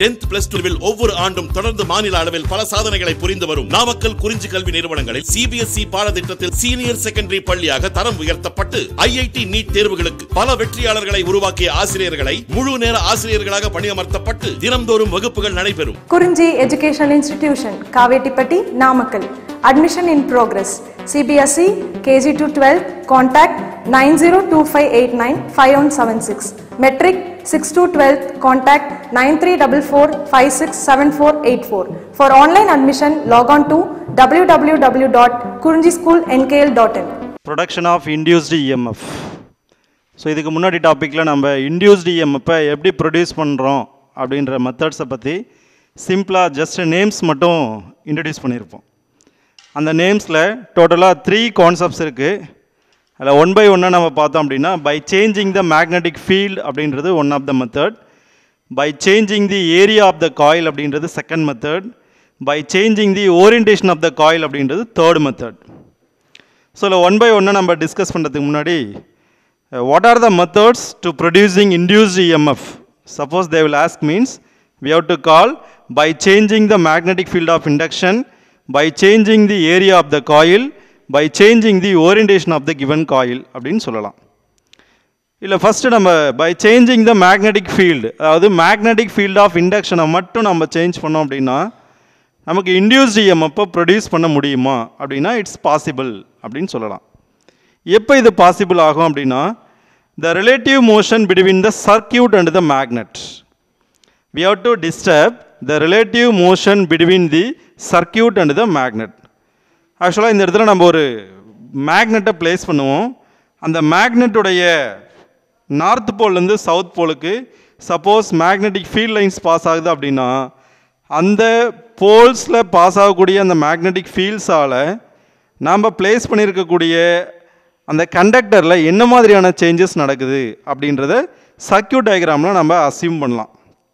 Tenth plus டூவில் ஒவ்வொரு ஆண்டும் தொடர்ந்து மாநில அளவில் பல சாதனைகளை புரிந்து வரும் நாமக்கல் குறிஞ்சி கல்வி நிறுவனங்களில் சிபிஎஸ்இ பாடத்திட்டத்தில் சீனியர் செகண்டரி பள்ளியாக தரம் உயர்த்தப்பட்டு ஐஐடி நீட் தேர்வுகளுக்கு பல வெற்றியாளர்களை உருவாக்கிய ஆசிரியர்களை முழு நேர ஆசிரியர்களாக பணியமர்த்தப்பட்டு தினம்தோறும் வகுப்புகள் நடைபெறும் Kurinji educational institution Kavettipatti Namakkal admission in progress CBSE KG to twelve contact nine zero two five eight nine five one seven six matric six to twelfth contact nine three double four five six seven four eight four for online admission log on to W W W dot Kurinji school NKL dot in production of induced EMF so இதுக்கு முன்னாடி டாப்பிக்கில் நம்ம induced இஎம்எஃப்பை எப்படி produce பண்ணுறோம் அப்படின்ற மெத்தட்ஸை பற்றி சிம்பிளாக just names மட்டும் இன்ட்ரடியூஸ் பண்ணியிருப்போம் அந்த நேம்ஸில் டோட்டலாக த்ரீ கான்செப்ட்ஸ் இருக்குது அதில் ஒன் பை ஒன்னாக நம்ம பார்த்தோம் அப்படின்னா by changing the magnetic field அப்படின்றது one of the method by changing the area of the coil அப்படின்றது second method by changing the orientation of the coil அப்படின்றது தேர்ட் மெத்தட் ஸோ இல்லை ஒன் பை ஒன்னை நம்ம டிஸ்கஸ் பண்ணுறதுக்கு முன்னாடி what are the methods to producing induced EMF suppose they will ask means we have to call by changing the magnetic field of induction by changing the area of the coil by changing the orientation of the given coil அப்படின்னு சொல்லலாம் இல்லை first நம்ம by changing the magnetic field அதாவது magnetic field of இண்டக்ஷனை மட்டும் நம்ம change பண்ணோம் அப்படின்னா நமக்கு இன்டியூஸ்ட் இஎம்எப்பை ப்ரொடியூஸ் பண்ண முடியுமா அப்படின்னா இட்ஸ் பாசிபிள் அப்படின்னு சொல்லலாம் எப்போ இது பாசிபிள் ஆகும் அப்படின்னா the relative motion between the circuit and the magnet we have to disturb the relative motion between the circuit and the magnet ஆக்சுவலாக இந்த இடத்துல நம்ம ஒரு மேக்னெட்டை ப்ளேஸ் பண்ணுவோம் அந்த மேக்னெட்டுடைய நார்த் போல்லேருந்து சவுத் போலுக்கு suppose magnetic field lines pass ஆகுது அப்படின்னா அந்த போல்ஸில் பாஸ் ஆகக்கூடிய அந்த மேக்னெட்டிக் ஃபீல்ட்ஸால் நாம் ப்ளேஸ் பண்ணியிருக்கக்கூடிய அந்த கண்டக்டரில் என்ன மாதிரியான சேஞ்சஸ் நடக்குது அப்படின்றத சர்க்கியூட் டயக்ராமில் நம்ம அசியூம் பண்ணலாம்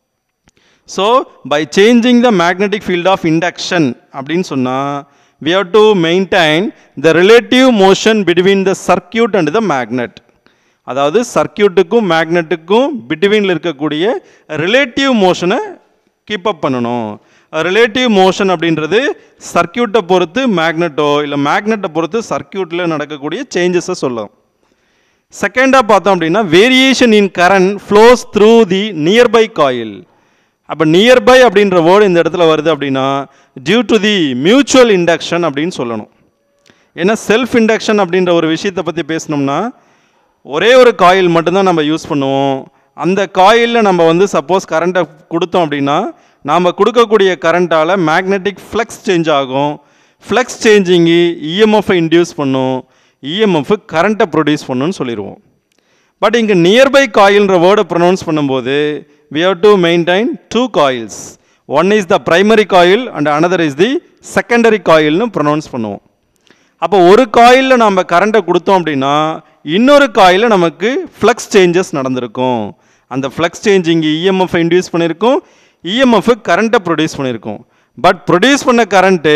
so by changing the magnetic field of induction அப்படின்னு சொன்னால் we have to maintain the relative motion between the circuit and the magnet அதாவது சர்க்கியூட்டுக்கும் மேக்னெட்டுக்கும் பிட்வீனில் இருக்கக்கூடிய ரிலேட்டிவ் மோஷனை கீப் அப் பண்ணணும் ரிலேட்டிவ் மோஷன் அப்படின்றது சர்க்கியூட்டை பொறுத்து மேக்னெட்டோ இல்லை மேக்னெட்டை பொறுத்து சர்க்கியூட்டில் நடக்கக்கூடிய சேஞ்சஸை சொல்லலாம் செகண்டாக பார்த்தோம் அப்படின்னா variation in current flows through the nearby coil அப்போ நியர்பை அப்படின்ற வேர்டு இந்த இடத்துல வருது அப்படின்னா due to the mutual induction அப்படின்னு சொல்லணும் ஏன்னா செல்ஃப் இண்டக்ஷன் அப்படின்ற ஒரு விஷயத்தை பற்றி பேசினோம்னா ஒரே ஒரு காயில் மட்டும்தான் நம்ம யூஸ் பண்ணுவோம் அந்த காயிலில் நம்ம வந்து சப்போஸ் கரண்ட்டை கொடுத்தோம் அப்படின்னா நாம் கொடுக்கக்கூடிய கரண்ட்டால் மேக்னெட்டிக் ஃப்ளக்ஸ் சேஞ்ச் ஆகும் ஃப்ளக்ஸ் சேஞ்சிங்கு இஎம்எஃப்பை இன்டியூஸ் பண்ணும் இஎம்எஃப் கரண்ட்டை ப்ரொடியூஸ் பண்ணுன்னு சொல்லிடுவோம் பட் இங்கே நியர்பை காயில்ன்ற வேர்டை ப்ரொனவுன்ஸ் பண்ணும்போது we have to maintain two coils one is the primary coil and another is the secondary coilனு ப்ரொனவுன்ஸ் பண்ணுவோம் அப்போ ஒரு காயிலில் நம்ம கரண்ட்டை கொடுத்தோம் அப்படின்னா இன்னொரு காயிலில் நமக்கு ஃப்ளக்ஸ் சேஞ்சஸ் நடந்திருக்கும் அந்த ஃப்ளக்ஸ் சேஞ்சிங் இஎம்எஃப் இன்டியூஸ் பண்ணியிருக்கோம் இஎம்எஃப் கரண்ட்டை ப்ரொடியூஸ் பண்ணியிருக்கோம் பட் ப்ரொடியூஸ் பண்ண கரண்ட்டு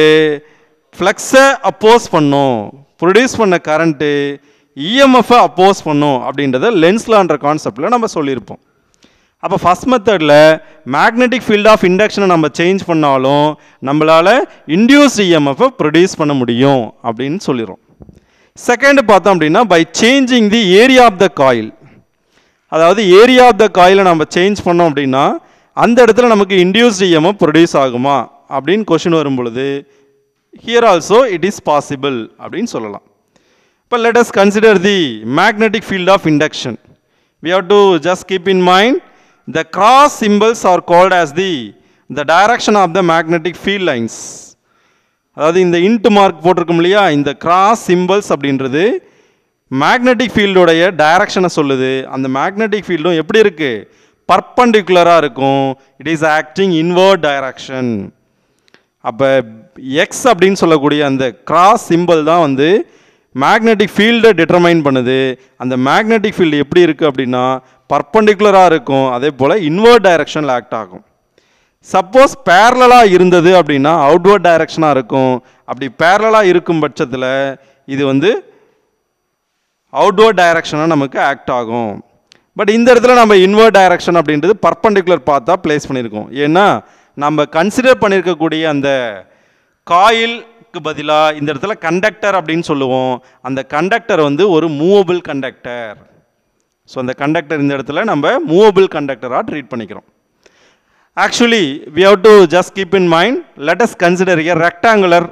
ஃப்ளக்ஸை அப்போஸ் பண்ணும் ப்ரொடியூஸ் பண்ண கரண்ட்டு இஎம்எஃப்பை அப்போஸ் பண்ணும் அப்படின்றத லென்ஸ்லான்ற கான்செப்டில் நம்ம சொல்லியிருப்போம் அப்போ ஃபஸ்ட் மெத்தடில் மேக்னெட்டிக் ஃபீல்ட் ஆஃப் இண்டக்ஷனை நம்ம சேஞ்ச் பண்ணாலும் நம்மளால் இன்டியூஸ் இஎம்எஃப்பை ப்ரொடியூஸ் பண்ண முடியும் அப்படின்னு சொல்லிடுறோம் செகண்ட் பார்த்தோம் அப்படின்னா by changing the area of the coil அதாவது ஏரியா ஆஃப் த காயிலை நம்ம சேஞ்ச் பண்ணோம் அப்படின்னா அந்த இடத்துல நமக்கு இன்டியூஸ்ட் இஎம்எஃப் ப்ரொடியூஸ் ஆகுமா அப்படின்னு கொஷின் வரும் பொழுது here also it is possible அப்படின்னு சொல்லலாம் இப்போ let us consider the magnetic field of induction we have to just keep in mind the cross symbols are called as the the direction of the magnetic field lines அதாவது இந்த int mark போட்டிருக்கும் இல்லையா இந்த cross symbols அப்படின்றது magnetic ஃபீல்டோடைய டைரக்ஷனை சொல்லுது அந்த மேக்னெட்டிக் ஃபீல்டும் எப்படி இருக்கு பர்பண்டிகுலராக இருக்கும் it is acting inward direction அப்போ எக்ஸ் அப்படின்னு சொல்லக்கூடிய அந்த கிராஸ் சிம்பிள் தான் வந்து மேக்னெட்டிக் ஃபீல்டை டிட்டர்மைன் பண்ணுது அந்த மேக்னெட்டிக் ஃபீல்டு எப்படி இருக்குது அப்படின்னா பர்பண்டிகுலராக இருக்கும் அதே போல் இன்வர்ட் டைரக்ஷனில் ஆக்ட் ஆகும் சப்போஸ் பேரலாக இருந்தது அப்படின்னா அவுட்வர்ட் டைரக்ஷனாக இருக்கும் அப்படி பேரலாக இருக்கும் பட்சத்தில் இது வந்து அவுட்வர்ட் டைரக்ஷனாக நமக்கு ஆக்ட் ஆகும் பட் இந்த இடத்துல நம்ம இன்வெர்ட் டைரக்ஷன் அப்படின்றது பர்பண்டிகுலர் பார்த்தா பிளேஸ் பண்ணியிருக்கோம் ஏன்னா நம்ம கன்சிடர் பண்ணியிருக்கக்கூடிய அந்த காயிலுக்கு பதிலாக இந்த இடத்துல கண்டக்டர் அப்படின்னு சொல்லுவோம் அந்த கண்டக்டர் வந்து ஒரு மூவபிள் கண்டக்டர் ஸோ அந்த கண்டக்டர் இந்த இடத்துல நம்ம மூவபிள் கண்டக்டராக ட்ரீட் பண்ணிக்கிறோம் actually we have to just keep in mind let us consider a rectangular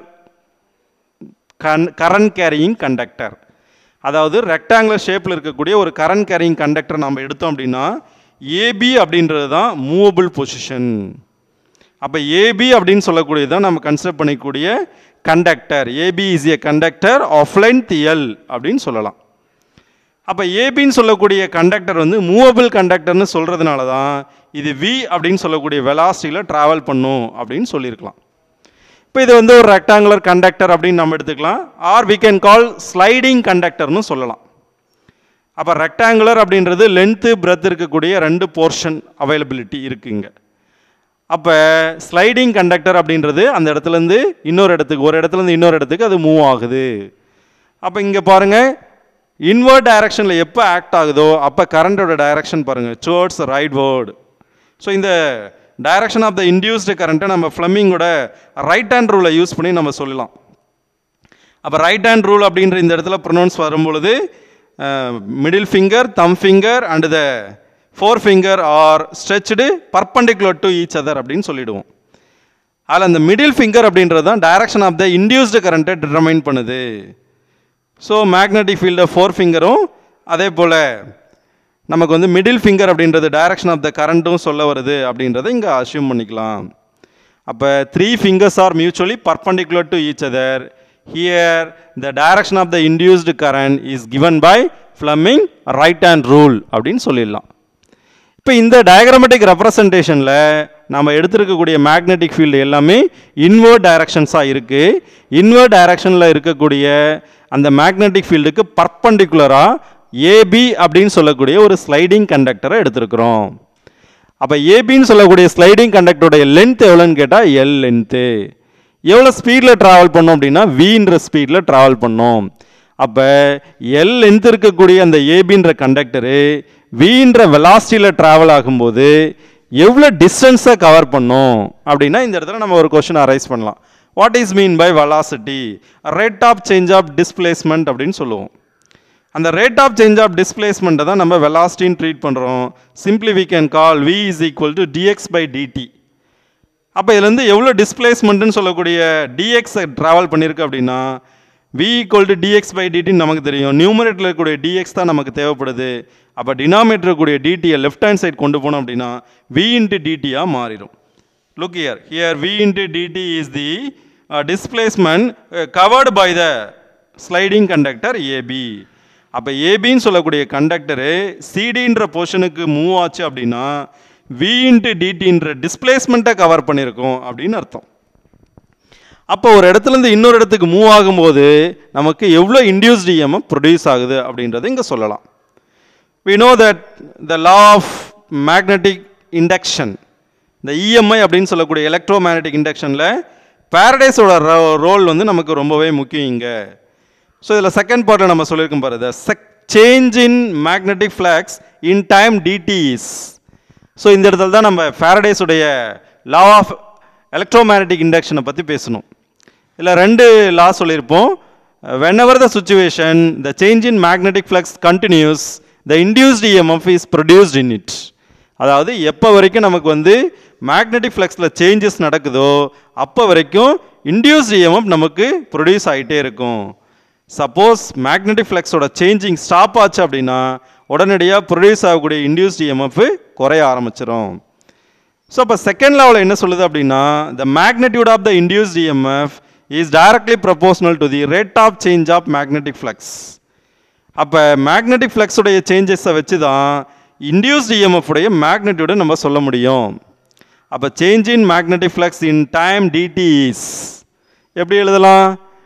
கன் கரண்ட் கேரியிங் கண்டக்டர் அதாவது ரெக்டாங்குலர் ஷேப்பில் இருக்கக்கூடிய ஒரு கரண்ட் கேரியிங் கண்டக்டர் நம்ம எடுத்தோம் அப்படின்னா ஏபி அப்படின்றது தான் மூவபிள் பொசிஷன் அப்போ ஏபி அப்படின்னு சொல்லக்கூடியது தான் நம்ம கன்சிடர் பண்ணிக்கூடிய conductor AB is a conductor of length L அப்படின்னு சொல்லலாம் அப்போ ஏபின்னு சொல்லக்கூடிய கண்டக்டர் வந்து மூவபிள் கண்டக்டர்னு சொல்கிறதுனால தான் இது வி அப்படின்னு சொல்லக்கூடிய வெலாசிட்டியில் ட்ராவல் பண்ணும் அப்படின்னு சொல்லியிருக்கலாம் இப்போ இது வந்து ஒரு ரெக்டாங்குலர் கண்டக்டர் அப்படின்னு நம்ம எடுத்துக்கலாம் or we can call sliding கண்டக்டர்னு சொல்லலாம் அப்போ ரெக்டாங்குலர் அப்படின்றது லென்த்து பிரெத் இருக்கக்கூடிய ரெண்டு போர்ஷன் அவைலபிலிட்டி இருக்குங்க அப்போ ஸ்லைடிங் கண்டக்டர் அப்படின்றது அந்த இடத்துலேருந்து இன்னொரு இடத்துக்கு ஒரு இடத்துலேருந்து இன்னொரு இடத்துக்கு அது மூவ் ஆகுது அப்போ இங்கே பாருங்கள் இன்வெர்ட் டைரக்ஷனில் எப்போ ஆக்ட் ஆகுதோ அப்போ கரண்டோட டைரக்ஷன் பாருங்கள் டுவர்ட்ஸ் ரைட் வேர்டு ஸோ இந்த டைரக்ஷன் ஆஃப் த இன்டியூஸ்டு கரண்ட்டை நம்ம ஃப்ளமிங்கோட ரைட் ஹேண்ட் ரூலை யூஸ் பண்ணி நம்ம சொல்லலாம் அப்போ ரைட் ஹேண்ட் ரூல் அப்படின்ற இந்த இடத்துல ப்ரொனவுன்ஸ் வரும்பொழுது middle finger thumb finger and the fore finger are stretched perpendicular to each other அப்படின்னு சொல்லிடுவோம் அதில் அந்த மிடில் ஃபிங்கர் அப்படின்றது தான் டைரக்ஷன் ஆஃப் த இன்டியூஸ்டு கரண்ட்டை டிட்டர்மைன் பண்ணுது ஸோ மேக்னெட்டிக் ஃபீல்டு ஃபோர் ஃபிங்கரும் அதே போல் நமக்கு வந்து மிடில் ஃபிங்கர் அப்படின்றது டைரக்ஷன் ஆஃப் த கரண்ட்டும் சொல்ல வருது அப்படின்றத இங்கே அசியூம் பண்ணிக்கலாம் அப்போ three fingers are mutually perpendicular to each other here the direction of the induced current is given by Fleming right hand rule அப்படின்னு சொல்லிடலாம் இப்போ இந்த டயக்ராமேட்டிக் ரெப்ரசன்டேஷனில் நம்ம எடுத்திருக்கக்கூடிய மேக்னெட்டிக் ஃபீல்டு எல்லாமே இன்வெர்ட் டைரக்ஷன்ஸாக இருக்குது இன்வெர்ட் டைரக்ஷனில் இருக்கக்கூடிய அந்த மேக்னெட்டிக் ஃபீல்டுக்கு பர்பண்டிகுலராக ஏபி அப்படின்னு சொல்லக்கூடிய ஒரு ஸ்லைடிங் கண்டக்டரை எடுத்திருக்கிறோம் அப்போ ஏபின்னு சொல்லக்கூடிய ஸ்லைடிங் கண்டக்டருடைய லென்த் எவ்வளோன்னு கேட்டால் எல் லென்த்து எவ்வளோ ஸ்பீடில் ட்ராவல் பண்ணோம் அப்படின்னா வின்ற ஸ்பீடில் ட்ராவல் பண்ணோம் அப்போ எல் லென்த் இருக்கக்கூடிய அந்த ஏபின்ற கண்டக்டரு வின்ற வெலாசிட்டியில் ட்ராவல் ஆகும்போது எவ்வளோ டிஸ்டன்ஸை கவர் பண்ணும் அப்படின்னா இந்த இடத்துல நம்ம ஒரு கொஷின் அரைஸ் பண்ணலாம் what is mean by velocity rate of change of displacement அப்படின்னு சொல்லுவோம் அந்த ரேட் ஆஃப் சேஞ்ச் ஆஃப் டிஸ்பிளேஸ்மெண்ட்டை தான் நம்ம வெலாசிட்டின்னு ட்ரீட் பண்ணுறோம் simply we can call V is equal to dx by DT அப்போ இதுலேருந்து எவ்வளோ டிஸ்பிளேஸ்மெண்ட்டுன்னு சொல்லக்கூடிய டிஎக்ஸ் ட்ராவல் பண்ணியிருக்கு அப்படின்னா V equal to dx by டிடின்னு நமக்கு தெரியும் நியூமரேட்டில் இருக்கக்கூடிய டிஎக்ஸ் தான் நமக்கு தேவைப்படுது அப்போ டினாமேட்டர் இருக்கக்கூடிய டிடியை லெஃப்ட் ஹேண்ட் சைடு கொண்டு போனோம் அப்படின்னா வி இன்ட்டு டிடியாக மாறிடும் look here here V into DT is the displacement covered by the sliding conductor AB அப்போ ஏபின்னு சொல்லக்கூடிய கண்டக்டரு சிடின்ற போர்ஷனுக்கு மூவ் ஆச்சு அப்படின்னா வி இன்ட்டு டிடின்ற டிஸ்பிளேஸ்மெண்ட்டை கவர் பண்ணியிருக்கோம் அப்படின்னு அர்த்தம் அப்போ ஒரு இடத்துலேருந்து இன்னொரு இடத்துக்கு மூவ் ஆகும்போது நமக்கு எவ்வளோ இன்டியூஸ்ட் இஎம்எஃப் ப்ரொடியூஸ் ஆகுது அப்படின்றத இங்கே சொல்லலாம் we know that the law of magnetic induction இந்த இஎம்ஐ அப்படின்னு சொல்லக்கூடிய எலக்ட்ரோ மேக்னட்டிக் இண்டக்ஷனில் பேரடைஸோட ரோல் வந்து நமக்கு ரொம்பவே முக்கியம் இங்கே ஸோ இதில் செகண்ட் பார்ட்டில் நம்ம சொல்லியிருக்கோம் பாரு the check change in magnetic flux in time DT is so இந்த இடத்துல தான் நம்ம ஃபேரடேஸுடைய லா ஆஃப் எலக்ட்ரோ மேக்னட்டிக் இண்டக்ஷனை பற்றி பேசணும் இதில் ரெண்டு லா சொல்லியிருப்போம் whenever the situation the change in magnetic flux continues the induced EMF is produced in it அதாவது எப்போ வரைக்கும் நமக்கு வந்து மேக்னெட்டிக் ஃப்ளக்ஸில் சேஞ்சஸ் நடக்குதோ அப்போ வரைக்கும் இன்டியூஸ்ட் இஎம்எஃப் நமக்கு ப்ரொடியூஸ் ஆகிட்டே இருக்கும் சப்போஸ் மேக்னெட்டிக் ஃப்ளக்ஸோட சேஞ்சிங் ஸ்டாப் ஆச்சு அப்படின்னா உடனடியாக ப்ரொடியூஸ் ஆகக்கூடிய இன்டியூஸ்ட் இஎம்எஃப் குறைய ஆரம்பிச்சிடும் ஸோ அப்போ செகண்ட் லெவலில் என்ன சொல்லுது அப்படின்னா the magnitude of the induced EMF is directly proportional to the rate of change of magnetic flux அப்போ மேக்னெட்டிக் ஃப்ளக்ஸுடைய சேஞ்சஸை வச்சு தான் இன்டியூஸ்ட் இஎம்எஃப் உடைய மேக்னெட்யூடை நம்ம சொல்ல முடியும் அப்போ change in magnetic flux in time DT is எப்படி எழுதலாம்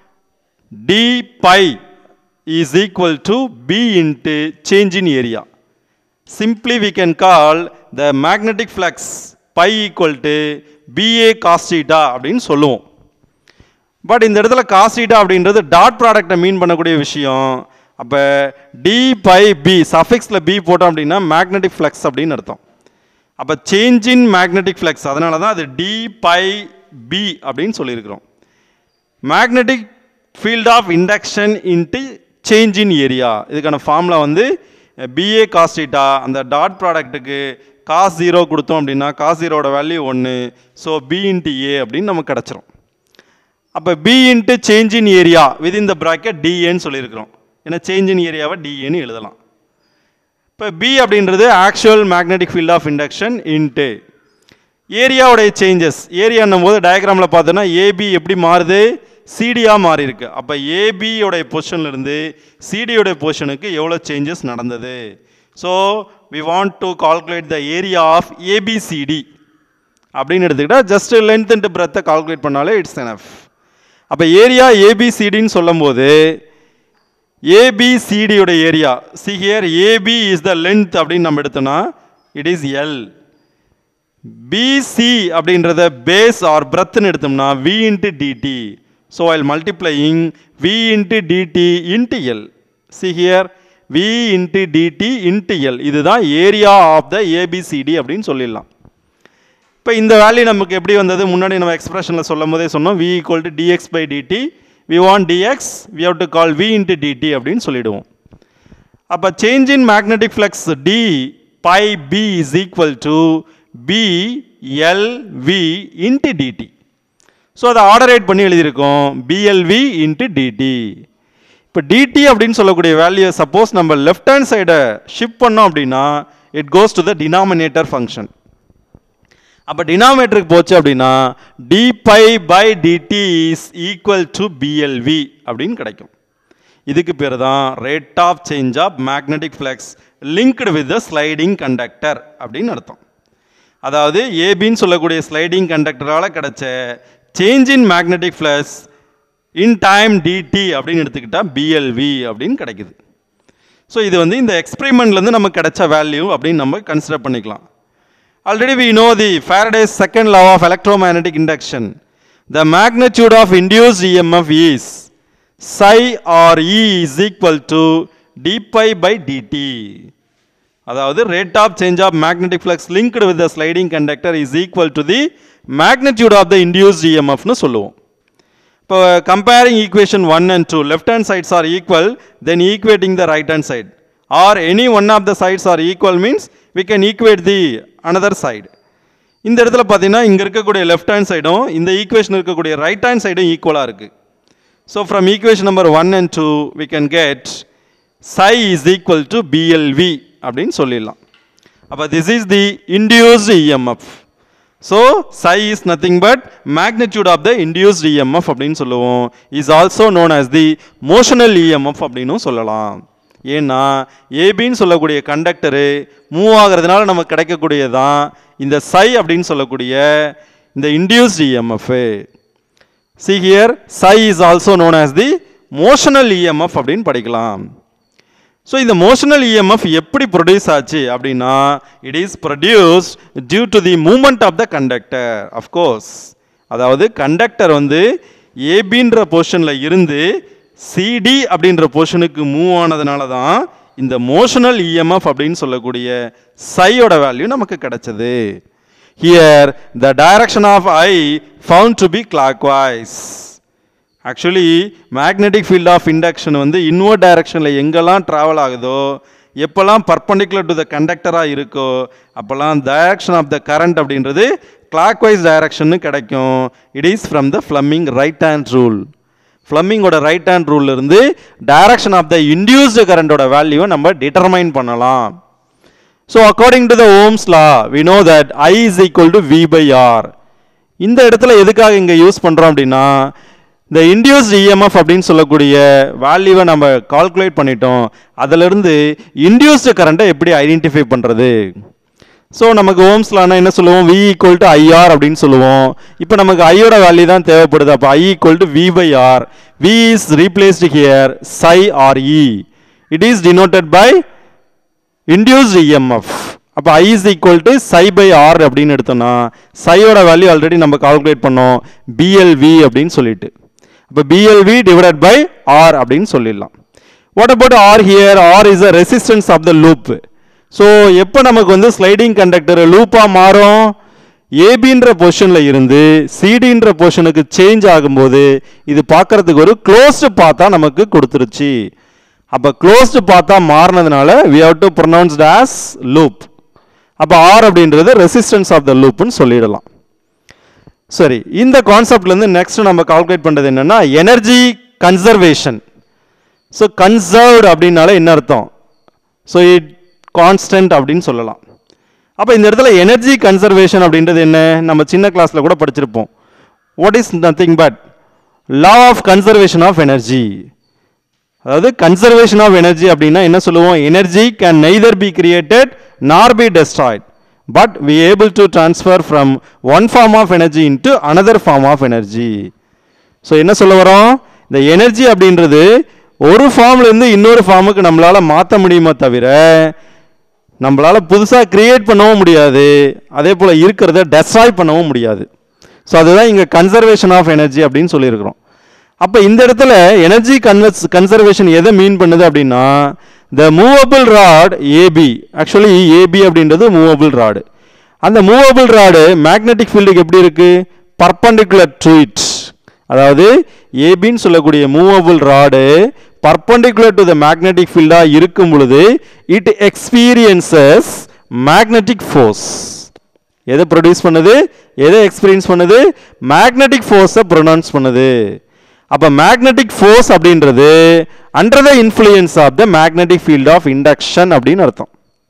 D phi is equal to B into change in area simply we can call the magnetic flux pi equal to BA cos theta அப்படின்னு சொல்லுவோம் but இந்த இடத்துல cos theta அப்படின்றது dot ப்ராடக்டை மீன் பண்ணக்கூடிய விஷயம் அப்போ டி பை பி சஃபிக்ஸில் பி போட்டோம் அப்படின்னா மேக்னெட்டிக் ஃப்ளக்ஸ் அப்படின்னு அர்த்தம் அப்போ சேஞ்ச் இன் மேக்னெட்டிக் ஃப்ளக்ஸ் அதனால தான் அது டி பை பி அப்படின்னு சொல்லியிருக்கிறோம் magnetic field of induction into change in area இதுக்கான ஃபார்முலா வந்து பிஏ காஸ்டீட்டா அந்த டாட் ப்ராடக்ட்டுக்கு காஸ் ஜீரோ கொடுத்தோம் அப்படின்னா காஸ் ஜீரோட வேல்யூ ஒன்று ஸோ பி இன்ட்டு ஏ அப்படின்னு நமக்கு கிடச்சிரும் அப்போ B into change in area within the bracket டிஏன்னு சொல்லியிருக்கிறோம் ஏன்னா சேஞ்ச் இன் ஏரியாவை டிஏன்னு எழுதலாம் இப்போ பி அப்படின்றது actual magnetic field of induction into ஏரியாவுடைய சேஞ்சஸ் ஏரியான்னும் போது டயக்ராமில் பார்த்தோன்னா ஏபி எப்படி மாறுது சிடியாக மாறி இருக்கு அப்போ ஏபியோடைய பொசிஷன்லேருந்து சிடியோடைய பொசிஷனுக்கு எவ்வளோ சேஞ்சஸ் நடந்தது so we want to calculate the area of ABCD அப்படின்னு எடுத்துக்கிட்டால் ஜஸ்ட் லென்த் அண்ட் பிரெத்தை கால்குலேட் பண்ணாலே இட்ஸ் எனஃப் அப்போ ஏரியா ஏபிசிடின்னு சொல்லும்போது ஏபிசிடியோட area see here AB is the length அப்படின்னு நம்ம எடுத்தோம்னா இட் இஸ் எல் பிசி அப்படின்றத பேஸ் ஆர் பிரத்னு எடுத்தோம்னா V into DD so I'll multiplying V into DT into L see here V into DT into L இதுதான் area of the ABCD அப்படின்னு சொல்லிடலாம் இப்போ இந்த வேல்யூ நமக்கு எப்படி வந்தது முன்னாடி நம்ம எக்ஸ்பிரஷனில் சொல்லும் போதே சொன்னோம் V equal to dx by dt we want dx we have to call V into dt அப்படின்னு சொல்லிடுவோம் அப்போ change in magnetic flux d phi B is equal to B L V into DD so அதை ஆர்டரேட் பண்ணி எழுதியிருக்கோம் BLV into dt இப்போ dt அப்படின்னு சொல்லக்கூடிய வேல்யூ சப்போஸ் நம்ம லெஃப்ட் ஹேண்ட் சைடை ஷிஃப்ட் பண்ணோம் அப்படின்னா it goes to the denominator function அப்போ டினாமினேட்டருக்கு போச்சு அப்படின்னா D by by dt is equal to BLV அப்படின்னு கிடைக்கும் இதுக்கு பேர் தான் rate of change of magnetic flux linked with the sliding conductor அப்படின்னு அர்த்தம் அதாவது ஏபின்னு சொல்லக்கூடிய ஸ்லைடிங் கண்டக்டரால் கிடைச்ச change in magnetic flux in time dt அப்படின்னு எடுத்துக்கிட்டால் பிஎல்வி அப்படின்னு கிடைக்குது ஸோ இது வந்து இந்த எக்ஸ்பெரிமெண்ட்லேருந்து நமக்கு கிடைச்ச வேல்யூ அப்படின்னு நம்ம கன்சிடர் பண்ணிக்கலாம் Already we know the Faraday's second law of electromagnetic induction. The magnitude of induced EMF is psi or E is equal to d pi by dt. அதாவது rate of change of magnetic flux linked with the sliding conductor is equal to the magnitude of the induced EMF னு சொல்லுவோம் இப்போ comparing equation 1 and 2 left hand sides are equal then equating the right hand side or any one of the sides are equal means we can equate the another side இந்த இடத்துல பார்த்தீங்கன்னா இங்கே இருக்கக்கூடிய left hand சைடும் இந்த equation இருக்கக்கூடிய right hand சைடும் ஈக்குவலாக இருக்குது so from equation number one and two we can get psi is equal to BLV அப்படின்னு சொல்லிடலாம் அப்போ this is the induced EMF so psi is nothing but magnitude of the induced EMF அப்படின்னு சொல்லுவோம் is also known as the motional EMF அப்படின்னும் சொல்லலாம் ஏன்னா ஏபின்னு சொல்லக்கூடிய conductor move ஆகிறதுனால நமக்கு கிடைக்கக்கூடியதான் இந்த psi அப்படின்னு சொல்லக்கூடிய இந்த induced EMF see here psi is also known as the motional EMF அப்படின்னு படிக்கலாம் ஸோ இந்த மோஷனல் இஎம்எஃப் எப்படி ப்ரொடியூஸ் ஆச்சு அப்படின்னா it is produced due to the movement of the conductor of course அதாவது கண்டக்டர் வந்து ஏபின்ற பொசிஷனில் இருந்து சிடி அப்படின்ற பொசிஷனுக்கு மூவ் ஆனதுனால தான் இந்த மோஷனல் இஎம்எஃப் அப்படின்னு சொல்லக்கூடிய சையோட வேல்யூ நமக்கு கிடைச்சது here the direction of I found to be clockwise actually magnetic field of induction வந்து இன்வர்ட் டைரக்ஷனில் எங்கெல்லாம் ட்ராவல் ஆகுதோ எப்போல்லாம் பர்பண்டிகுலர் டு த கண்டக்டராக இருக்கோ அப்போல்லாம் டைரக்ஷன் ஆஃப் த கரண்ட் அப்படின்றது கிளாக்வைஸ் டைரக்ஷன்னு கிடைக்கும் it is from the Fleming right hand rule ஃப்ளம்மிங்கோட ரைட் ஹேண்ட் ரூல்ல இருந்து டைரக்ஷன் ஆஃப் த இன்டியூஸ்டு கரண்டோட வேல்யூவை நம்ம டிட்டர்மைன் பண்ணலாம் so according to the Ohm's law we know that I is equal to V by R இந்த இடத்துல எதுக்காக இங்கே யூஸ் பண்ணுறோம் அப்படின்னா இந்த இன்டியூஸ்ட் இஎம்எஃப் அப்படின்னு சொல்லக்கூடிய வேல்யூவை நம்ம கால்குலேட் பண்ணிட்டோம் அதிலிருந்து இன்டியூஸ்டு கரண்ட்டை எப்படி ஐடென்டிஃபை பண்ணுறது ஸோ நமக்கு ஓம்ஸ்லானா என்ன சொல்லுவோம் வி ஈக்குவல் டு ஐஆர் அப்படின்னு சொல்லுவோம் இப்போ நமக்கு ஐயோட வேல்யூ தான் தேவைப்படுது அப்போ I equal to V by R V is replaced here psi or E it is denoted by induced EMF அப்போ I is equal to psi by R அப்படின்னு எடுத்தோம்னா சையோட வேல்யூ ஆல்ரெடி நம்ம கால்குலேட் பண்ணோம் பிஎல்வி அப்படின்னு சொல்லிட்டு அப்போ பிஎல்வி டிவைடட் பை ஆர் அப்படின்னு சொல்லிடலாம் what about R here R is a resistance of the loop so எப்போ நமக்கு வந்து ஸ்லைடிங் கண்டக்டர் லூப்பாக மாறும் ஏபின்ற பொசிஷனில் இருந்து சிடின்ற பொசிஷனுக்கு சேஞ்ச் ஆகும்போது இது பார்க்கறதுக்கு ஒரு க்ளோஸ்டு பார்த்தா நமக்கு கொடுத்துருச்சு அப்போ க்ளோஸ்டு பார்த்தா மாறினதுனால we have to pronounced as loop அப்போ ஆர் அப்படின்றது ரெசிஸ்டன்ஸ் ஆஃப் த லூப்னு சொல்லிடலாம் சரி இந்த கான்செப்ட்லேருந்து நெக்ஸ்ட் நம்ம கால்குலேட் பண்ணுறது என்னன்னா எனர்ஜி கன்சர்வேஷன் ஸோ கன்சர்வ்டு அப்படின்னால என்ன அர்த்தம் ஸோ இட் கான்ஸ்டன்ட் அப்படின்னு சொல்லலாம் அப்போ இந்த இடத்துல எனர்ஜி கன்சர்வேஷன் அப்படின்றது என்ன நம்ம சின்ன கிளாஸில் கூட படிச்சிருப்போம் what is nothing but law of conservation of energy அதாவது கன்சர்வேஷன் ஆஃப் எனர்ஜி அப்படின்னா என்ன சொல்லுவோம் energy can neither be created nor be destroyed but we able to transfer from one form of energy into another form of energy so என்ன சொல்ல வரோம் இந்த energy அப்படின்றது ஒரு ஃபார்ம்ல இருந்து இன்னொரு ஃபார்முக்கு நம்மளால மாற்ற முடியுமே தவிர நம்மளால புதுசாக கிரியேட் பண்ணவும் முடியாது அதே போல் இருக்கிறத டெஸ்ட்ராய் பண்ணவும் முடியாது ஸோ அதுதான் இங்கே கன்சர்வேஷன் ஆஃப் எனர்ஜி அப்படின்னு சொல்லியிருக்கிறோம் அப்போ இந்த இடத்துல எனர்ஜி கன்வர்ஸ் கன்சர்வேஷன் எதை மீன் பண்ணுது அப்படின்னா the movable rod AB actually AB அப்படின்றது மூவபிள் ராடு அந்த மூவபிள் ராடு மேக்னெட்டிக் ஃபீல்டுக்கு எப்படி இருக்கு பர்பண்டிகுலர் டு இட் அதாவது ஏபின்னு சொல்லக்கூடிய movable rod perpendicular to the magnetic ஃபீல்டாக இருக்கும் பொழுது இட் எக்ஸ்பீரியன்சஸ் மேக்னெட்டிக் ஃபோர்ஸ் எதை ப்ரொடியூஸ் பண்ணுது எதை எக்ஸ்பீரியன்ஸ் பண்ணுது மேக்னெட்டிக் ஃபோர்ஸை ப்ரொனவுன்ஸ் பண்ணுது அப்போ மேக்னெட்டிக் ஃபோர்ஸ் அப்படின்றது under the influence of the magnetic field of induction அப்படின்னு அர்த்தம்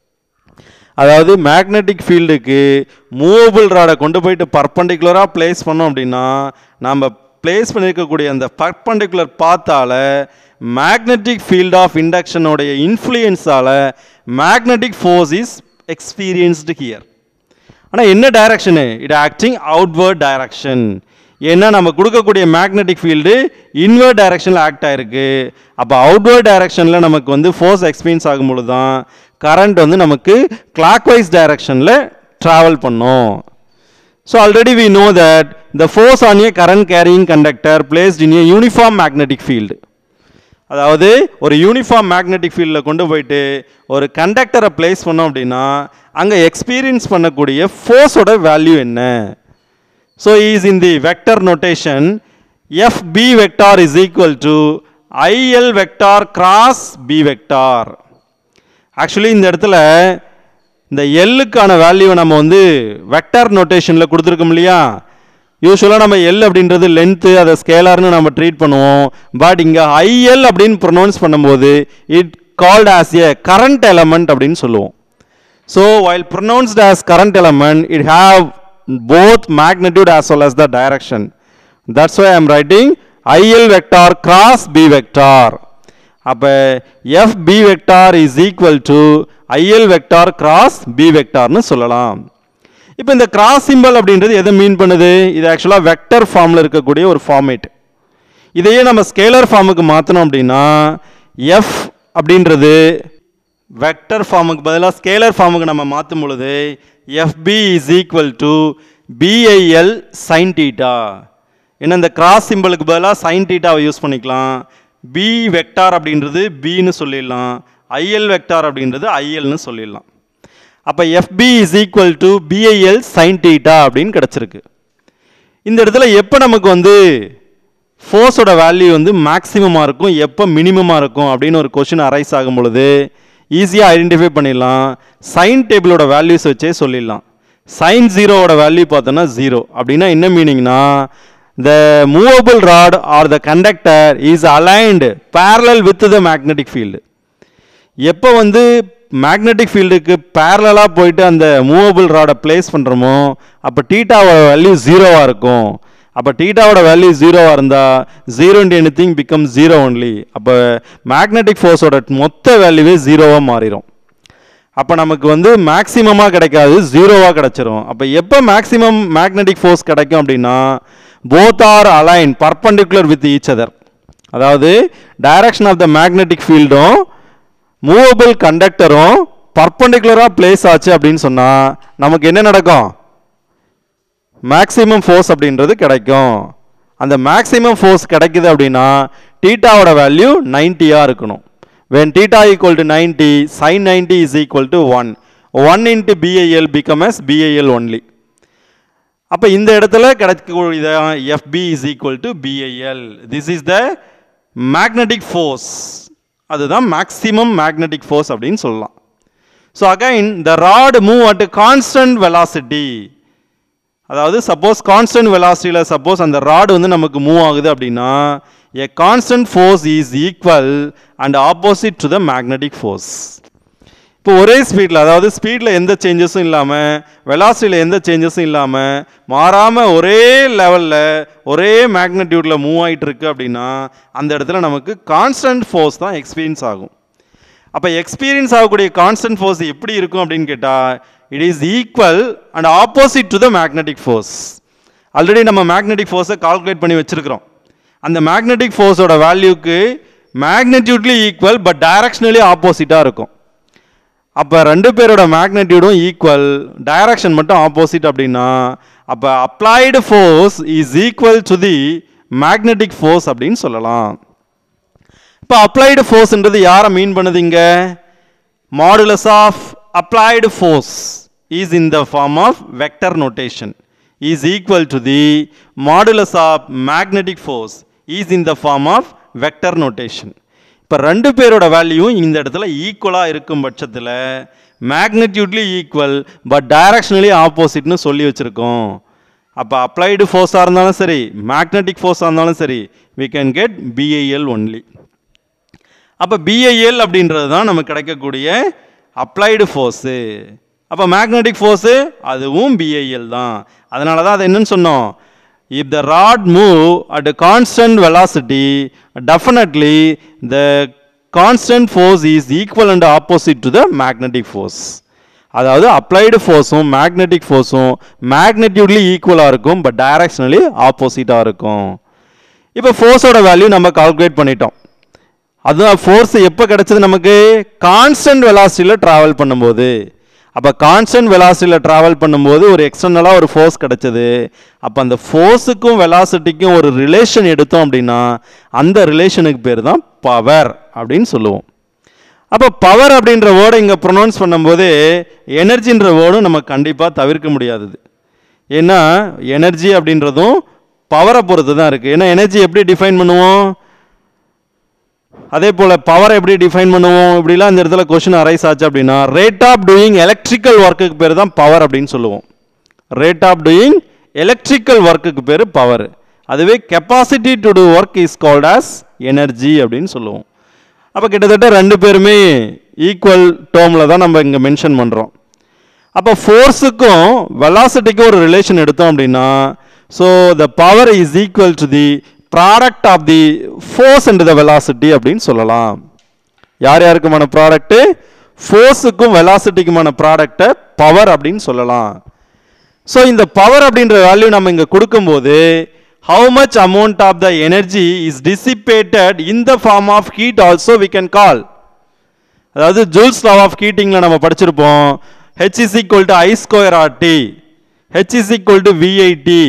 அதாவது மேக்னெட்டிக் ஃபீல்டுக்கு மூவபிள் ராடை கொண்டு போயிட்டு பர்பண்டிகுலராக பிளேஸ் பண்ணோம் அப்படின்னா நம்ம பிளேஸ் பண்ணியிருக்கக்கூடிய அந்த பர்பண்டிகுலர் பாத்தால மேக்னெட்டிக் ஃபீல்ட் ஆஃப் இண்டக்ஷனுடைய இன்ஃப்ளூயன்ஸால magnetic force is experienced here ஆனால் என்ன டைரக்ஷனு இட் ஆக்டிங் அவுட்வர்ட் டைரக்ஷன் ஏன்னா நம்ம கொடுக்கக்கூடிய மேக்னெட்டிக் ஃபீல்டு இன்வர்ட் டைரக்ஷனில் ஆக்ட் ஆயிருக்கு அப்போ அவுட்வர்ட் டைரக்ஷனில் நமக்கு வந்து ஃபோர்ஸ் எக்ஸ்பீரியன்ஸ் ஆகும் பொழுது தான் கரண்ட் வந்து நமக்கு கிளாக் வைஸ் டைரக்ஷனில் ட்ராவல் பண்ணும் so already we know that the force on a current carrying conductor placed in a uniform magnetic field அதாவது ஒரு யூனிஃபார்ம் மேக்னெட்டிக் ஃபீல்டில் கொண்டு போயிட்டு ஒரு கண்டக்டரை பிளேஸ் பண்ணோம் அப்படின்னா அங்கே எக்ஸ்பீரியன்ஸ் பண்ணக்கூடிய ஃபோர்ஸோட வேல்யூ என்ன so is in the vector notation F B vector is equal to IL vector cross B vector actually இந்த இடத்துல இந்த எல்லுக்கான வேல்யூவை நம்ம வந்து வெக்டார் நோட்டேஷனில் கொடுத்துருக்கோம் இல்லையா யூஸ்வலாக நம்ம எல் அப்படின்றது லென்த்து அதை ஸ்கேலார்னு நம்ம ட்ரீட் பண்ணுவோம் பட் இங்கே ஐஎல் அப்படின்னு ப்ரொனவுன்ஸ் பண்ணும்போது it called as a current element அப்படின்னு சொல்லுவோம் so while pronounced as current element it have both magnitude as well as the direction that's why I am writing IL vector cross B vector அப்போ F B vector is equal to IL vector cross B வெக்டார்னு சொல்லலாம் இப்போ இந்த cross symbol அப்படின்றது எதை mean பண்ணுது இது ஆக்சுவலாக வெக்டர் ஃபார்மில் இருக்கக்கூடிய ஒரு ஃபார்மேட் இதையே நம்ம ஸ்கேலர் ஃபார்முக்கு மாற்றணும் அப்படின்னா எஃப் அப்படின்றது வெக்டர் ஃபார்முக்கு பதிலாக ஸ்கேலர் ஃபார்முக்கு நம்ம மாற்றும் பொழுது FB is equal to BIL sine theta ஏன்னா இந்த கிராஸ் சிம்பிளுக்கு பதிலாக சைன் டீட்டாவை யூஸ் பண்ணிக்கலாம் பி வெக்டார் அப்படின்றது பின்னு சொல்லிடலாம் ஐஎல் வெக்டார் அப்படின்றது ஐஎல்னு சொல்லிடலாம் அப்போ FB is equal to BIL sine theta அப்படின்னு கிடச்சிருக்கு இந்த இடத்துல எப்போ நமக்கு வந்து ஃபோர்ஸோட வேல்யூ வந்து மேக்ஸிமமாக இருக்கும் எப்போ மினிமமாக இருக்கும் அப்படின்னு ஒரு கொஷின் அரைஸ் ஆகும் பொழுது ஈஸியாக ஐடென்டிஃபை பண்ணிடலாம் சைன் டேபிளோட வேல்யூஸ் வச்சே சொல்லிடலாம் சைன் ஜீரோவோட வேல்யூ பார்த்தோன்னா ஜீரோ அப்படின்னா என்ன மீனிங்னா the movable rod or the conductor is aligned parallel with the magnetic field எப்போ வந்து மேக்னெட்டிக் ஃபீல்டுக்கு பேரலாக போயிட்டு அந்த மூவபிள் ராடை பிளேஸ் பண்ணுறோமோ அப்போ டீட்டாவோட வேல்யூ ஜீரோவாக இருக்கும் அப்போ டீட்டாவோட வேல்யூ ஜீரோவாக இருந்தால் zero into anything become zero only அப்போ மேக்னெட்டிக் ஃபோர்ஸோட மொத்த வேல்யூவே ஜீரோவாக மாறிடும் அப்போ நமக்கு வந்து மேக்ஸிமமாக கிடைக்காது ஜீரோவாக கிடைச்சிரும் அப்போ எப்போ மேக்ஸிமம் மேக்னெட்டிக் ஃபோர்ஸ் கிடைக்கும் அப்படின்னா both are align perpendicular with each other அதாவது டைரக்ஷன் ஆஃப் த மேக்னெட்டிக் ஃபீல்டும் மூவபிள் கண்டக்டரும் பர்பண்டிகுலராக பிளேஸ் ஆச்சு அப்படின்னு சொன்னால் நமக்கு என்ன நடக்கும் மேக்ஸிமம் ஃபோர்ஸ் அப்படின்றது கிடைக்கும் அந்த மேக்ஸிமம் ஃபோர்ஸ் கிடைக்குது அப்படின்னா டீட்டாவோட வேல்யூ நைன்ட்டியாக இருக்கணும் when theta equal to 90 sin 90 is equal to 1 1 into BIL become as BIL only அப்போ இந்த இடத்துல கிடைக்கக்கூடிய FB is equal to BIL this is the magnetic force அதுதான் maximum magnetic force அப்படின்னு சொல்லலாம் so again the rod move at a constant velocity அதாவது suppose constant வெலாசிட்டியில் suppose அந்த ராடு வந்து நமக்கு மூவ் ஆகுது அப்படின்னா a constant force is equal and opposite to the magnetic force இப்போ ஒரே ஸ்பீடில் அதாவது ஸ்பீடில் எந்த சேஞ்சஸும் இல்லாமல் வெலாசிட்டியில் எந்த சேஞ்சஸும் இல்லாமல் மாறாமல் ஒரே லெவலில் ஒரே மேக்னட்யூடில் மூவ் ஆகிட்டு இருக்கு அப்படின்னா அந்த இடத்துல நமக்கு கான்ஸ்டன்ட் ஃபோர்ஸ் தான் எக்ஸ்பீரியன்ஸ் ஆகும் அப்போ எக்ஸ்பீரியன்ஸ் ஆகக்கூடிய கான்ஸ்டன்ட் ஃபோர்ஸ் எப்படி இருக்கும் அப்படின்னு கேட்டால் it is equal and opposite to the magnetic force already நம்ம மேக்னெட்டிக் ஃபோர்ஸை கால்குலேட் பண்ணி வச்சிருக்கிறோம் அந்த மேக்னெட்டிக் ஃபோர்ஸோட வேல்யூக்கு மேக்னெட்யூட்லி ஈக்குவல் பட் டைரக்ஷனலி ஆப்போசிட்டாக இருக்கும் அப்போ ரெண்டு பேரோட மேக்னெட்யூடும் ஈக்குவல் டைரக்ஷன் மட்டும் ஆப்போசிட் அப்படின்னா அப்போ applied force is equal to the magnetic force அப்படின்னு சொல்லலாம் இப்போ அப்ளைடு ஃபோர்ஸ்ன்றது யாரை மீன் பண்ணுது இங்க modulus of applied force is in the form of vector notation is equal to the modulus of magnetic force is in the form of vector notation இப்போ ரெண்டு பேரோட வேல்யூவும் இந்த இடத்துல ஈக்குவலாக இருக்கும் பட்சத்தில் மேக்னெட்யூட்லி ஈக்குவல் பட் டைரக்ஷனலி ஆப்போசிட்னு சொல்லி வச்சுருக்கோம் அப்போ அப்ளைடு ஃபோர்ஸாக இருந்தாலும் சரி மேக்னெட்டிக் ஃபோர்ஸாக இருந்தாலும் சரி we can get BIL only அப்போ பிஐஎல் அப்படின்றது தான் நமக்கு கிடைக்கக்கூடிய அப்ளைடு ஃபோர்ஸு அப்போ மேக்னெட்டிக் ஃபோர்ஸு அதுவும் பிஐஎல் தான் அதனால தான் அது என்னன்னு சொன்னோம் if the rod move at a constant velocity definitely the constant force is equal and opposite to the magnetic force அதாவது அப்ளைடு ஃபோர்ஸும் மேக்னெட்டிக் ஃபோர்ஸும் மேக்னெட்யூட்லி ஈக்குவலாக இருக்கும் பட் டைரக்ஷனலி ஆப்போசிட்டாக இருக்கும் இப்போ ஃபோர்ஸோட வேல்யூ நம்ம கால்குலேட் பண்ணிட்டோம் அதுதான் ஃபோர்ஸ் எப்போ கிடைச்சது நமக்கு கான்ஸ்டன்ட் வெலாசிட்டியில் ட்ராவல் பண்ணும்போது அப்போ கான்ஸ்டன்ட் வெலாசிட்டியில் ட்ராவல் பண்ணும்போது ஒரு எக்ஸ்டர்னலாக ஒரு ஃபோர்ஸ் கிடைச்சது அப்போ அந்த ஃபோர்ஸுக்கும் வெலாசிட்டிக்கும் ஒரு ரிலேஷன் எடுத்தோம் அப்படின்னா அந்த ரிலேஷனுக்கு பேர் தான் பவர் அப்படின்னு சொல்லுவோம் அப்போ பவர் அப்படின்ற வேர்டை இங்கே ப்ரொனவுன்ஸ் பண்ணும்போது எனர்ஜின்ற வேர்டும் நம்ம கண்டிப்பாக தவிர்க்க முடியாதது ஏன்னா எனர்ஜி அப்படின்றதும் பவரை பொறுத்து தான் இருக்குது ஏன்னா எனர்ஜி எப்படி டிஃபைன் பண்ணுவோம் அதே போல் பவர் எப்படி டிஃபைன் பண்ணுவோம் இப்படிலாம் இந்த இடத்துல கொஷின் அரைஸ் ஆச்சு அப்படின்னா ரேட் ஆஃப் டூயிங் எலக்ட்ரிக்கல் ஒர்க்குக்கு பேர் தான் பவர் அப்படின்னு சொல்லுவோம் ரேட் ஆஃப் டூயிங் எலக்ட்ரிக்கல் ஒர்க்குக்கு பேர் பவர் அதுவே capacity to do work is called as energy அப்படின்னு சொல்லுவோம் அப்போ கிட்டத்தட்ட ரெண்டு பேருமே ஈக்குவல் டேர்மில் தான் நம்ம இங்கே மென்ஷன் பண்ணுறோம் அப்போ ஃபோர்ஸுக்கும் வெலாசிட்டிக்கும் ஒரு ரிலேஷன் எடுத்தோம் அப்படின்னா so the power is equal to the product of the force and the velocity அப்படின்னு சொல்லலாம் யார் யாருக்குமான ப்ராடக்ட்டு ஃபோர்ஸுக்கும் வெலாசிட்டிக்குமான ப்ராடக்டை பவர் அப்படின்னு சொல்லலாம் ஸோ இந்த பவர் அப்படின்ற வேல்யூ நம்ம இங்கே கொடுக்கும்போது how much amount of the energy is dissipated in the form of heat also we can call அதாவது ஜூல்ஸ் லா ஆஃப் ஹீட்டிங்கில் நம்ம படிச்சிருப்போம் H is equal to I square R T H is equal to VIT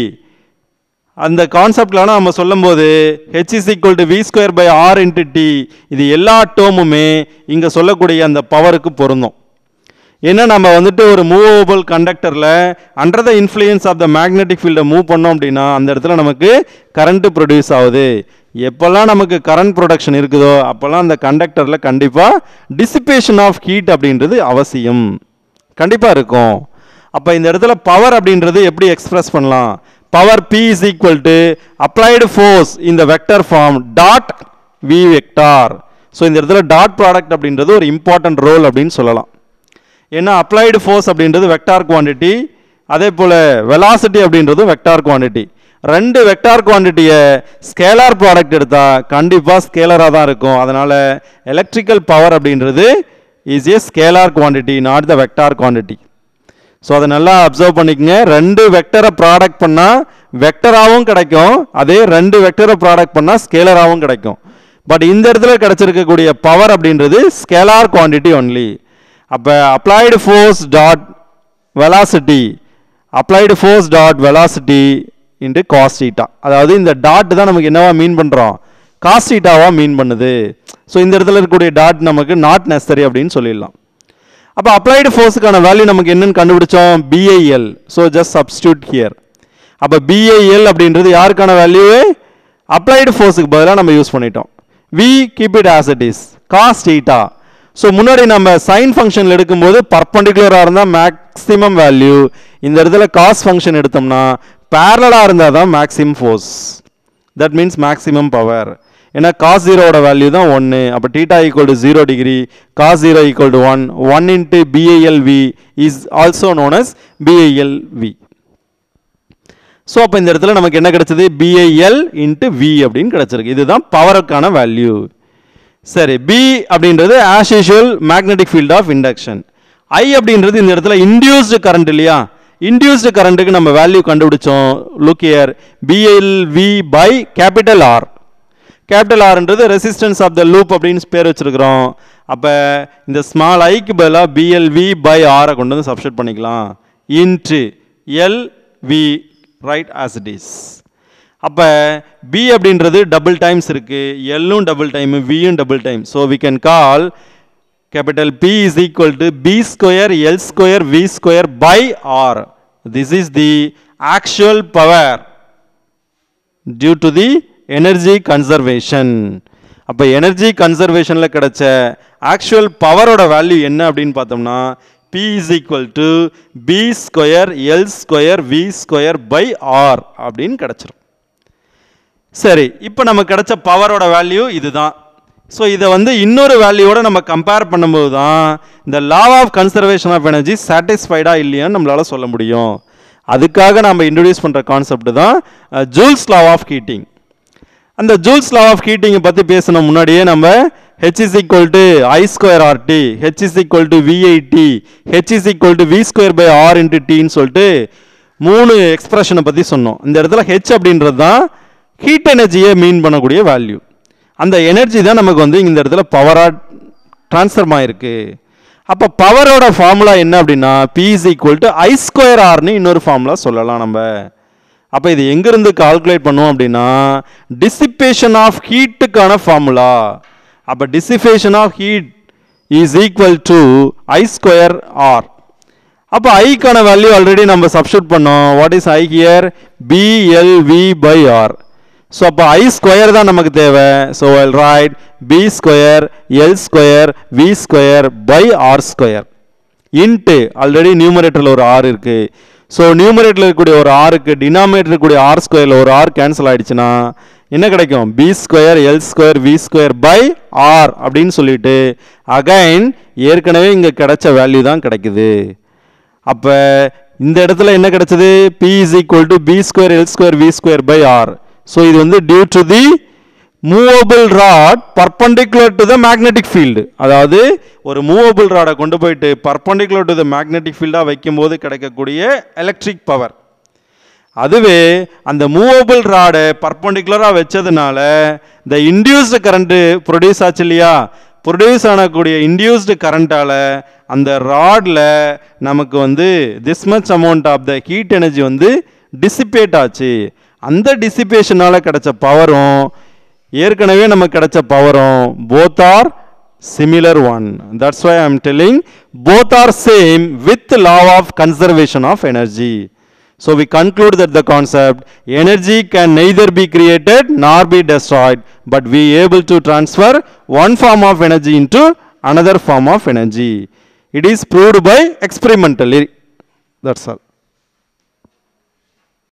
அந்த கான்செப்ட்லாம் நம்ம சொல்லும்போது H is equal to V square by R into T இது எல்லா டேர்முமே இங்கே சொல்லக்கூடிய அந்த பவருக்கு பொருந்தும் ஏன்னா நம்ம வந்துட்டு ஒரு மூவபிள் கண்டக்டரில் under the influence of the magnetic ஃபீல்டை மூவ் பண்ணோம் அப்படின்னா அந்த இடத்துல நமக்கு கரண்ட் ப்ரொடியூஸ் ஆகுது எப்போல்லாம் நமக்கு கரண்ட் ப்ரொடக்ஷன் இருக்குதோ அப்போல்லாம் அந்த கண்டக்டரில் கண்டிப்பாக டிசிபேஷன் ஆஃப் ஹீட் அப்படின்றது அவசியம் கண்டிப்பாக இருக்கும் அப்போ இந்த இடத்துல பவர் அப்படின்றது எப்படி எக்ஸ்பிரஸ் பண்ணலாம் power P is equal to applied force in the vector form dot V vector so இந்த இடத்துல டாட் ப்ராடக்ட் அப்படின்றது ஒரு இம்பார்ட்டன்ட் ரோல் அப்படின்னு சொல்லலாம் ஏன்னா அப்ளைடு ஃபோர்ஸ் அப்படின்றது வெக்டார் குவாண்டிட்டி அதே போல் வெலாசிட்டி அப்படின்றதும் வெக்டார் குவாண்டிட்டி ரெண்டு வெக்டார் குவாண்டிட்டியை ஸ்கேலார் ப்ராடக்ட் எடுத்தால் கண்டிப்பாக ஸ்கேலராக தான் இருக்கும் அதனால் எலக்ட்ரிக்கல் பவர் அப்படின்றது is a scalar quantity not the vector quantity so அதை நல்லா அப்சர்வ் பண்ணிக்கங்க ரெண்டு வெக்டரை ப்ராடக்ட் பண்ணால் வெக்டராகவும் கிடைக்கும் அதே ரெண்டு வெக்டரை ப்ராடக்ட் பண்ணால் ஸ்கேலராகவும் கிடைக்கும் பட் இந்த இடத்துல கிடைச்சிருக்கக்கூடிய பவர் அப்படின்றது ஸ்கேலார் குவாண்டிட்டி ஒன்லி அப்போ applied force dot velocity applied force dot velocity into cos theta அதாவது இந்த டாட் தான் நமக்கு என்னவா மீன் பண்ணுறோம் காஸ் தீட்டாவாக மீன் பண்ணுது ஸோ இந்த இடத்துல இருக்கக்கூடிய டாட் நமக்கு நாட் நெசரி அப்படின்னு சொல்லிடலாம் அப்போ அப்ளைடு ஃபோர்ஸுக்கான வேல்யூ நமக்கு என்னன்னு கண்டுபிடிச்சோம் BIL so just substitute here அப்போ பிஐஎல் அப்படின்றது யாருக்கான வேல்யூ அப்ளைடு ஃபோர்ஸுக்கு பதிலாக நம்ம யூஸ் பண்ணிட்டோம் we keep it as it is cos theta so முன்னாடி நம்ம சைன் ஃபங்க்ஷனில் எடுக்கும்போது பர்பண்டிகுலராக இருந்தால் மேக்ஸிமம் வேல்யூ இந்த இடத்துல காஸ் ஃபங்க்ஷன் எடுத்தோம்னா பேரலாக இருந்தால் தான் maximum force that means maximum power ஏன்னா காஸ் ஜீரோவோட வேல்யூ தான் ஒன்று அப்போ theta equal to zero degree cos zero equal to one one into BILV is also known as BILV so அப்போ இந்த இடத்துல நமக்கு என்ன கிடைச்சது பிஐஎல் இன்ட்டு வி அப்படின்னு கிடைச்சிருக்கு இதுதான் பவருக்கான வேல்யூ சரி பி அப்படின்றது as usual magnetic field of induction I அப்படின்றது இந்த இடத்துல இன்டியூஸ்டு கரண்ட் இல்லையா இன்டியூஸ்டு கரண்ட்டுக்கு நம்ம வேல்யூ கண்டுபிடிச்சோம் look here BLV by capital R capital ஆர்ன்றது ரெசிஸ்டன்ஸ் ஆஃப் த லூப் அப்படின்னு பேர் வச்சிருக்கிறோம் அப்போ இந்த ஸ்மால் ஐக்கு பதிலாக பிஎல்வி பை ஆரை கொண்டு வந்து சப்ஸ்டியூட் பண்ணிக்கலாம் into L V right as it is அப்போ பி அப்படின்றது டபுள் டைம்ஸ் இருக்கு எல்லும் டபுள் டைம் வியும் double time so we can call capital P is equal to B square L square V square by R. This is the actual power due to the energy conservation. அப்போ energy கன்சர்வேஷனில் கிடைச்ச actual பவரோட value என்ன அப்படின்னு பார்த்தோம்னா P is equal to B square L square V square by R அப்படின்னு கிடைச்சிரும் சரி இப்போ நமக்கு கிடைச்ச பவரோட வேல்யூ இதுதான் ஸோ இதை வந்து இன்னொரு வேல்யூவோட நம்ம கம்பேர் பண்ணும்போது தான் இந்த law of conservation of energy சாட்டிஸ்ஃபைடா இல்லையான்னு நம்மளால சொல்ல முடியும் அதுக்காக நம்ம இன்ட்ரடியூஸ் பண்ணுற கான்செப்ட் தான் ஜூல்ஸ் லா ஆஃப் ஹீட்டிங் அந்த ஜூல்ஸ் லா ஆஃப் ஹீட்டிங்கை பற்றி பேசணும் முன்னாடியே நம்ம H is equal to I square RT H is equal to VIT H is equal to V square by R into டின்னு சொல்லிட்டு மூணு எக்ஸ்பிரஷனை பற்றி சொன்னோம் இந்த இடத்துல ஹெச் அப்படின்றது தான் ஹீட் எனர்ஜியை மீன் பண்ணக்கூடிய வேல்யூ அந்த எனர்ஜி தான் நமக்கு வந்து இந்த இடத்துல பவராக ட்ரான்ஸ்ஃபர்ம் ஆயிருக்கு அப்போ பவரோட ஃபார்முலா என்ன அப்படின்னா P is equal to I square ஆர்னு இன்னொரு ஃபார்முலா சொல்லலாம் நம்ம அப்போ இது எங்கிருந்து கால்குலேட் பண்ணுவோம் அப்படின்னா டிசிப்பேஷன் ஆஃப் ஹீட்டுக்கான ஃபார்முலா அப்போ dissipation of heat is equal to I square R அப்போ ஐக்கான வேல்யூ ஆல்ரெடி நம்ம சப்ஸ்டியூட் பண்ணோம் what is I here BLV by R so அப்போ ஐ ஸ்கொயர் தான் நமக்கு தேவை so I'll write B square L square V square by R square into already நியூமரேட்டரில் ஒரு ஆர் இருக்கு ஸோ நியூமரேட்டரில் இருக்கக்கூடிய ஒரு ஆருக்கு டினாமினேட்டர் இருக்கக்கூடிய ஆர் ஸ்கொயரில் ஒரு ஆர் கேன்சல் ஆயிடுச்சுன்னா என்ன கிடைக்கும் B square L square V square by R அப்படின்னு சொல்லிட்டு அகைன் ஏற்கனவே இங்கே கிடைச்ச வேல்யூ தான் கிடைக்குது அப்போ இந்த இடத்துல என்ன கிடைச்சது P is equal to B square L square V square by R so இது வந்து due to the movable rod perpendicular to the magnetic field அதாவது ஒரு மூவபிள் ராடை கொண்டு போயிட்டு பர்பண்டிகுலர் டு த மேக்னெட்டிக் ஃபீல்டாக வைக்கும்போது கிடைக்கக்கூடிய எலக்ட்ரிக் பவர் அதுவே அந்த மூவபிள் ராடை பர்பண்டிகுலராக வச்சதுனால இந்த இன்டியூஸ்டு கரண்ட்டு ப்ரொடியூஸ் ஆச்சு இல்லையா ப்ரொடியூஸ் ஆனக்கூடிய இன்டியூஸ்டு கரண்ட்டால் அந்த ராடில் நமக்கு வந்து this much amount of the heat energy வந்து டிசிபேட் ஆச்சு அந்த டிசிபேஷனால் கிடைச்ச பவரும் ஏற்கனவே நமக்கு கிடைச்ச பவரும் both are similar one that's why i'm telling both are same with law of conservation of energy so we conclude that the concept energy can neither be created nor be destroyed but we able to transfer one form of energy into another form of energy it is proved by experimentally that's all